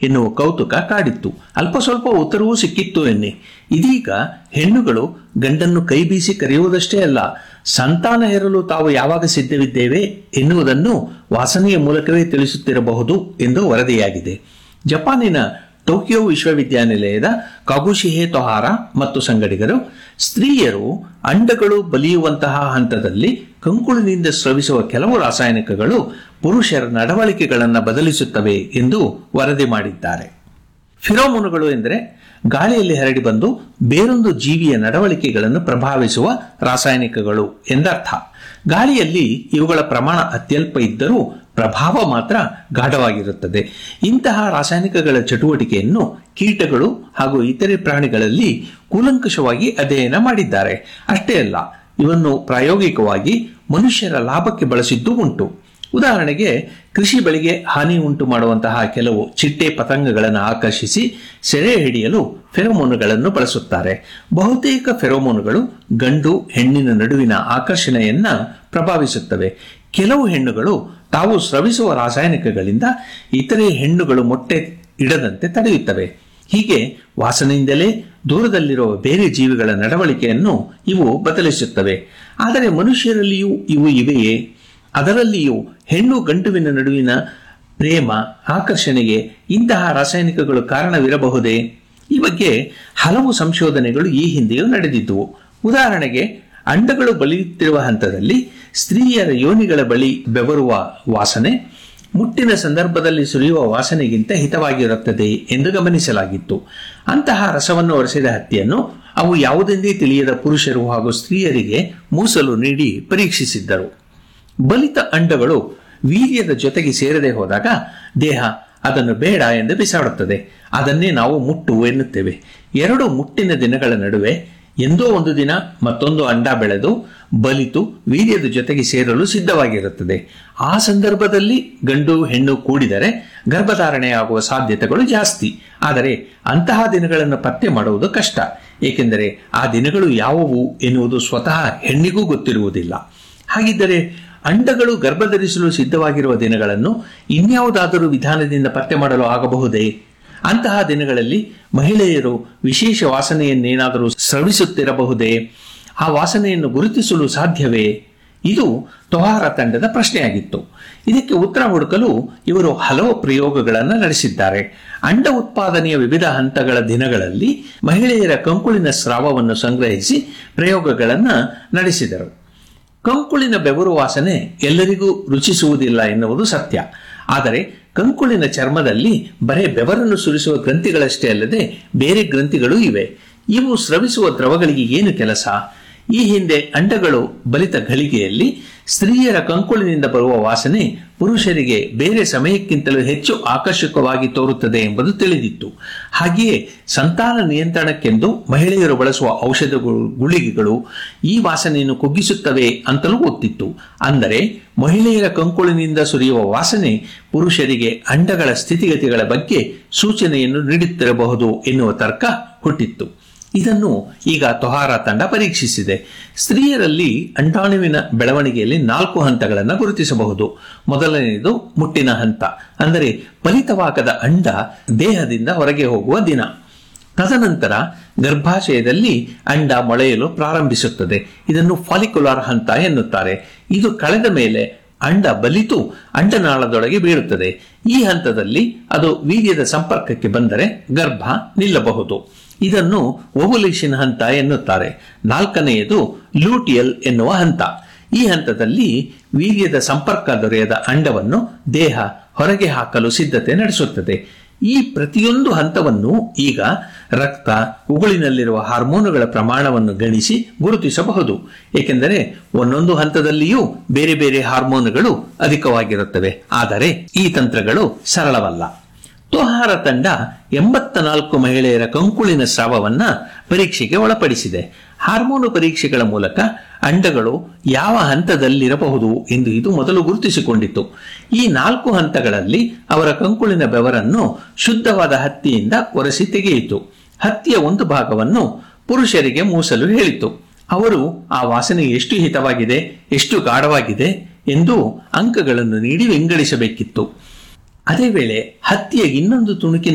ಎನ್ನುವ ಕೌತುಕ ಕಾಡಿತ್ತು ಅಲ್ಪ ಸ್ವಲ್ಪ ಉತ್ತರವೂ ಸಿಕ್ಕಿತ್ತು ಎನ್ನಿ ಇದೀಗ ಹೆಣ್ಣುಗಳು ಗಂಡನ್ನು ಕೈ ಬೀಸಿ ಕರೆಯುವುದಷ್ಟೇ ಅಲ್ಲ ಸಂತಾನ ಹೆರಲು ತಾವು ಯಾವಾಗ ಸಿದ್ಧವಿದ್ದೇವೆ ಎನ್ನುವುದನ್ನು ವಾಸನೆಯ ಮೂಲಕವೇ ತಿಳಿಸುತ್ತಿರಬಹುದು ಎಂದು ವರದಿಯಾಗಿದೆ ಜಪಾನಿನ ಟೋಕಿಯೋ ವಿಶ್ವವಿದ್ಯಾನಿಲಯದ ಕಾಗುಶಿಹೆ ತೊಹಾರ ಮತ್ತು ಸಂಗಡಿಗರು ಸ್ತ್ರೀಯರು ಅಂಡಗಳು ಬಲಿಯುವಂತಹ ಹಂತದಲ್ಲಿ ಕಂಕುಳಿನಿಂದ ಸ್ರವಿಸುವ ಕೆಲವು ರಾಸಾಯನಿಕಗಳು ಪುರುಷರ ನಡವಳಿಕೆಗಳನ್ನು ಬದಲಿಸುತ್ತವೆ ಎಂದು ವರದಿ ಮಾಡಿದ್ದಾರೆ ಫಿರೋಮೋನುಗಳು ಎಂದರೆ ಗಾಳಿಯಲ್ಲಿ ಹರಡಿ ಬಂದು ಬೇರೊಂದು ಜೀವಿಯ ನಡವಳಿಕೆಗಳನ್ನು ಪ್ರಭಾವಿಸುವ ರಾಸಾಯನಿಕಗಳು ಎಂದರ್ಥ ಗಾಳಿಯಲ್ಲಿ ಇವುಗಳ ಪ್ರಮಾಣ ಅತ್ಯಲ್ಪ ಇದ್ದರೂ ಪ್ರಭಾವ ಮಾತ್ರ ಗಾಢವಾಗಿರುತ್ತದೆ ಇಂತಹ ರಾಸಾಯನಿಕಗಳ ಚಟುವಟಿಕೆಯನ್ನು ಕೀಟಗಳು ಹಾಗೂ ಇತರೆ ಪ್ರಾಣಿಗಳಲ್ಲಿ ಕೂಲಂಕಷವಾಗಿ ಅಧ್ಯಯನ ಮಾಡಿದ್ದಾರೆ ಅಷ್ಟೇ ಅಲ್ಲ ಇವನ್ನು ಪ್ರಾಯೋಗಿಕವಾಗಿ ಮನುಷ್ಯರ ಲಾಭಕ್ಕೆ ಬಳಸಿದ್ದು ಉಂಟು ಉದಾಹರಣೆಗೆ ಕೃಷಿ ಬೆಳೆಗೆ ಹಾನಿ ಉಂಟು ಮಾಡುವಂತಹ ಕೆಲವು ಚಿಟ್ಟೆ ಪತಂಗಗಳನ್ನು ಆಕರ್ಷಿಸಿ ಸೆರೆ ಹಿಡಿಯಲು ಫೆರೋಮೋನುಗಳನ್ನು ಬಳಸುತ್ತಾರೆ ಬಹುತೇಕ ಫೆರೋಮೋನುಗಳು ಗಂಡು ಹೆಣ್ಣಿನ ನಡುವಿನ ಆಕರ್ಷಣೆಯನ್ನ ಪ್ರಭಾವಿಸುತ್ತವೆ ಕೆಲವು ಹೆಣ್ಣುಗಳು ತಾವು ಸ್ರವಿಸುವ ರಾಸಾಯನಿಕಗಳಿಂದ ಇತರೆ ಹೆಣ್ಣುಗಳು ಮೊಟ್ಟೆ ಇಡದಂತೆ ತಡೆಯುತ್ತವೆ ಹೀಗೆ ವಾಸನೆಯಿಂದಲೇ ದೂರದಲ್ಲಿರುವ ಬೇರೆ ಜೀವಿಗಳ ನಡವಳಿಕೆಯನ್ನು ಇವು ಬದಲಿಸುತ್ತವೆ ಆದರೆ ಮನುಷ್ಯರಲ್ಲಿಯೂ ಇವು ಇವೆಯೇ ಅದರಲ್ಲಿಯೂ ಹೆಣ್ಣು ಗಂಟುವಿನ ನಡುವಿನ ಪ್ರೇಮ ಆಕರ್ಷಣೆಗೆ ಇಂತಹ ರಾಸಾಯನಿಕಗಳು ಕಾರಣವಿರಬಹುದೇ ಈ ಬಗ್ಗೆ ಹಲವು ಸಂಶೋಧನೆಗಳು ಈ ಹಿಂದೆಯೂ ನಡೆದಿದ್ದುವು ಉದಾಹರಣೆಗೆ ಅಂಡಗಳು ಬಲಿಯುತ್ತಿರುವ ಹಂತದಲ್ಲಿ ಸ್ತ್ರೀಯರ ಯೋನಿಗಳ ಬಳಿ ಬೆವರುವ ವಾಸನೆ ಮುಟ್ಟಿನ ಸಂದರ್ಭದಲ್ಲಿ ಸುರಿಯುವ ವಾಸನೆಗಿಂತ ಹಿತವಾಗಿರುತ್ತದೆ ಎಂದು ಗಮನಿಸಲಾಗಿತ್ತು ಅಂತಹ ರಸವನ್ನು ಒರೆಸಿದ ಹತ್ತಿಯನ್ನು ಅವು ಯಾವುದೆಂದೇ ತಿಳಿಯದ ಪುರುಷರು ಹಾಗೂ ಸ್ತ್ರೀಯರಿಗೆ ಮೂಸಲು ನೀಡಿ ಪರೀಕ್ಷಿಸಿದ್ದರು ಬಲಿತ ಅಂಡಗಳು ವೀರ್ಯದ ಜೊತೆಗೆ ಸೇರದೆ ಹೋದಾಗ ದೇಹ ಅದನ್ನು ಬೇಡ ಎಂದು ಬಿಸಾಡುತ್ತದೆ ಅದನ್ನೇ ನಾವು ಮುಟ್ಟು ಎನ್ನುತ್ತೇವೆ ಎರಡು ಮುಟ್ಟಿನ ದಿನಗಳ ನಡುವೆ ಎಂದೋ ಒಂದು ದಿನ ಮತ್ತೊಂದು ಅಂಡ ಬೆಳೆದು ಬಲಿತು ವೀರ್ಯದ ಜೊತೆಗೆ ಸೇರಲು ಸಿದ್ಧವಾಗಿರುತ್ತದೆ ಆ ಸಂದರ್ಭದಲ್ಲಿ ಗಂಡು ಹೆಣ್ಣು ಕೂಡಿದರೆ ಗರ್ಭಧಾರಣೆಯಾಗುವ ಸಾಧ್ಯತೆಗಳು ಜಾಸ್ತಿ ಆದರೆ ಅಂತಹ ದಿನಗಳನ್ನು ಪತ್ತೆ ಮಾಡುವುದು ಕಷ್ಟ ಏಕೆಂದರೆ ಆ ದಿನಗಳು ಯಾವುವು ಎನ್ನುವುದು ಸ್ವತಃ ಹೆಣ್ಣಿಗೂ ಗೊತ್ತಿರುವುದಿಲ್ಲ ಹಾಗಿದ್ದರೆ ಅಂಡಗಳು ಗರ್ಭಧರಿಸಲು ಸಿದ್ಧವಾಗಿರುವ ದಿನಗಳನ್ನು ಇನ್ಯಾವುದಾದರೂ ವಿಧಾನದಿಂದ ಪತ್ತೆ ಮಾಡಲು ಆಗಬಹುದೇ ಅಂತಹ ದಿನಗಳಲ್ಲಿ ಮಹಿಳೆಯರು ವಿಶೇಷ ವಾಸನೆಯನ್ನೇನಾದರೂ ಸ್ರವಿಸುತ್ತಿರಬಹುದೇ ಆ ವಾಸನೆಯನ್ನು ಗುರುತಿಸಲು ಸಾಧ್ಯವೇ ಇದು ತೊಹಾರ ತಂಡದ ಪ್ರಶ್ನೆಯಾಗಿತ್ತು ಇದಕ್ಕೆ ಉತ್ತರ ಹುಡುಕಲು ಇವರು ಹಲವು ಪ್ರಯೋಗಗಳನ್ನು ನಡೆಸಿದ್ದಾರೆ ಅಂಡ ಉತ್ಪಾದನೆಯ ವಿವಿಧ ಹಂತಗಳ ದಿನಗಳಲ್ಲಿ ಮಹಿಳೆಯರ ಕಂಕುಳಿನ ಸ್ರಾವವನ್ನು ಸಂಗ್ರಹಿಸಿ ಪ್ರಯೋಗಗಳನ್ನು ನಡೆಸಿದರು ಕಂಕುಳಿನ ಬೆವರು ವಾಸನೆ ಎಲ್ಲರಿಗೂ ರುಚಿಸುವುದಿಲ್ಲ ಎನ್ನುವುದು ಸತ್ಯ ಆದರೆ ಕಂಕುಳಿನ ಚರ್ಮದಲ್ಲಿ ಬರೇ ಬೆವರನ್ನು ಸುರಿಸುವ ಗ್ರಂಥಿಗಳಷ್ಟೇ ಅಲ್ಲದೆ ಬೇರೆ ಗ್ರಂಥಿಗಳೂ ಇವೆ ಇವು ಸ್ರವಿಸುವ ದ್ರವಗಳಿಗೆ ಏನು ಕೆಲಸ ಈ ಹಿಂದೆ ಅಂಡಗಳು ಬಲಿತ ಘಳಿಗೆಯಲ್ಲಿ ಸ್ತ್ರೀಯರ ಕಂಕುಳಿನಿಂದ ಬರುವ ವಾಸನೆ ಪುರುಷರಿಗೆ ಬೇರೆ ಸಮಯಕ್ಕಿಂತಲೂ ಹೆಚ್ಚು ಆಕರ್ಷಕವಾಗಿ ತೋರುತ್ತದೆ ಎಂಬುದು ತಿಳಿದಿತ್ತು ಹಾಗೆಯೇ ಸಂತಾನ ನಿಯಂತ್ರಣಕ್ಕೆಂದು ಮಹಿಳೆಯರು ಬಳಸುವ ಔಷಧಗಳು ಗುಳಿಗೆಗಳು ಈ ವಾಸನೆಯನ್ನು ಕುಗ್ಗಿಸುತ್ತವೆ ಅಂತಲೂ ಗೊತ್ತಿತ್ತು ಅಂದರೆ ಮಹಿಳೆಯರ ಕಂಕುಳಿನಿಂದ ಸುರಿಯುವ ವಾಸನೆ ಪುರುಷರಿಗೆ ಅಂಡಗಳ ಸ್ಥಿತಿಗತಿಗಳ ಬಗ್ಗೆ ಸೂಚನೆಯನ್ನು ನೀಡುತ್ತಿರಬಹುದು ಎನ್ನುವ ತರ್ಕ ಹುಟ್ಟಿತ್ತು ಇದನ್ನು ಈಗ ತೊಹಾರ ತಂಡ ಪರೀಕ್ಷಿಸಿದೆ ಸ್ತ್ರೀಯರಲ್ಲಿ ಅಂಡಾಣುವಿನ ಬೆಳವಣಿಗೆಯಲ್ಲಿ ನಾಲ್ಕು ಹಂತಗಳನ್ನು ಗುರುತಿಸಬಹುದು ಮೊದಲನೆಯದು ಮುಟ್ಟಿನ ಹಂತ ಅಂದರೆ ಫಲಿತವಾಗದ ಅಂಡ ದೇಹದಿಂದ ಹೊರಗೆ ಹೋಗುವ ದಿನ ತದನಂತರ ಗರ್ಭಾಶಯದಲ್ಲಿ ಅಂಡ ಮೊಳೆಯಲು ಪ್ರಾರಂಭಿಸುತ್ತದೆ ಇದನ್ನು ಫಾಲಿಕ್ಯುಲಾರ್ ಹಂತ ಎನ್ನುತ್ತಾರೆ ಇದು ಕಳೆದ ಮೇಲೆ ಅಂಡ ಬಲಿತು ಅಂಡನಾಳದೊಳಗೆ ಬೀಳುತ್ತದೆ ಈ ಹಂತದಲ್ಲಿ ಅದು ವೀರ್ಯದ ಸಂಪರ್ಕಕ್ಕೆ ಬಂದರೆ ಗರ್ಭ ನಿಲ್ಲಬಹುದು ಇದನ್ನು ಓವುಲೇಷನ್ ಹಂತ ಎನ್ನುತ್ತಾರೆ ನಾಲ್ಕನೆಯದು ಲೂಟಿಯಲ್ ಎನ್ನುವ ಹಂತ ಈ ಹಂತದಲ್ಲಿ ವೀರ್ಯದ ಸಂಪರ್ಕ ದೊರೆಯದ ಅಂಡವನ್ನು ದೇಹ ಹೊರಗೆ ಹಾಕಲು ಸಿದ್ಧತೆ ನಡೆಸುತ್ತದೆ ಈ ಪ್ರತಿಯೊಂದು ಹಂತವನ್ನು ಈಗ ರಕ್ತ ಉಗುಳಿನಲ್ಲಿರುವ ಹಾರ್ಮೋನುಗಳ ಪ್ರಮಾಣವನ್ನು ಗಣಿಸಿ ಗುರುತಿಸಬಹುದು ಏಕೆಂದರೆ ಒಂದೊಂದು ಹಂತದಲ್ಲಿಯೂ ಬೇರೆ ಬೇರೆ ಹಾರ್ಮೋನುಗಳು ಅಧಿಕವಾಗಿರುತ್ತವೆ ಆದರೆ ಈ ತಂತ್ರಗಳು ಸರಳವಲ್ಲ ತೋಹಾರ ತಂಡ ಎಂಬತ್ತ ನಾಲ್ಕು ಮಹಿಳೆಯರ ಕಂಕುಳಿನ ಸ್ರಾವವನ್ನ ಪರೀಕ್ಷೆಗೆ ಒಳಪಡಿಸಿದೆ ಹಾರ್ಮೋನು ಪರೀಕ್ಷೆಗಳ ಮೂಲಕ ಅಂಡಗಳು ಯಾವ ಹಂತದಲ್ಲಿರಬಹುದು ಎಂದು ಇದು ಮೊದಲು ಗುರುತಿಸಿಕೊಂಡಿತು ಈ ನಾಲ್ಕು ಹಂತಗಳಲ್ಲಿ ಅವರ ಕಂಕುಳಿನ ಬೆವರನ್ನು ಶುದ್ಧವಾದ ಹತ್ತಿಯಿಂದ ಒರೆಸಿ ತೆಗೆಯಿತು ಹತ್ತಿಯ ಒಂದು ಭಾಗವನ್ನು ಪುರುಷರಿಗೆ ಮೂಸಲು ಹೇಳಿತು ಅವರು ಆ ವಾಸನೆ ಎಷ್ಟು ಹಿತವಾಗಿದೆ ಎಷ್ಟು ಗಾಢವಾಗಿದೆ ಎಂದು ಅಂಕಗಳನ್ನು ನೀಡಿ ವಿಂಗಡಿಸಬೇಕಿತ್ತು ಅದೇ ವೇಳೆ ಹತ್ತಿಯ ಇನ್ನೊಂದು ತುಣುಕಿನ